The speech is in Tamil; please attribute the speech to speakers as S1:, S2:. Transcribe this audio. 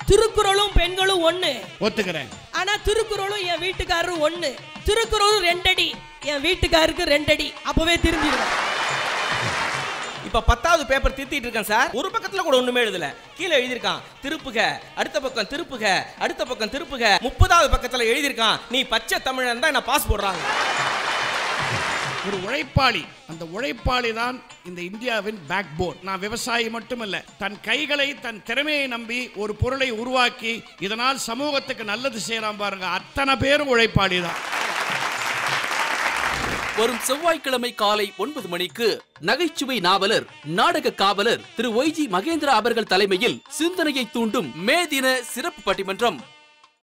S1: திருக்குறளும் பெண்களும் ஒண்ணு
S2: ஒத்துக்கிறேன்
S1: ஆனா திருக்குறளும் என் வீட்டுக்காரரும் ஒண்ணு திருக்குறளும் ரெண்டடி என் வீட்டுக்காருக்கு ரெண்டடி அப்பவே திருந்திடுவேன்
S3: இப்ப பத்தாவது பேப்பர் திருத்திட்டு இருக்கேன் சார் ஒரு பக்கத்துல கூட ஒண்ணுமே எழுதல கீழே எழுதியிருக்கான் திருப்புக அடுத்த பக்கம் திருப்புக அடுத்த பக்கம் திருப்புக முப்பதாவது பக்கத்துல எழுதியிருக்கான் நீ பச்சை தமிழன் தான் என்ன பாஸ் போடுறாங்க
S2: ஒரு உழைப்பாளி அந்த உழைப்பாளி தான் இந்த இந்தியாவின் பேக் போன் நான் விவசாயி மட்டுமல்ல தன் கைகளை தன் திறமையை நம்பி ஒரு பொருளை உருவாக்கி இதனால் சமூகத்துக்கு நல்லது செய்யறான் பாருங்க அத்தனை பேரும் உழைப்பாளி தான்
S4: வரும் செவ்வாய்க்கிழமை காலை ஒன்பது மணிக்கு நகைச்சுவை நாவலர் நாடக காவலர் திரு ஒய்ஜி மகேந்திரா அவர்கள் தலைமையில் சிந்தனையை தூண்டும் மே தின சிறப்பு பட்டிமன்றம்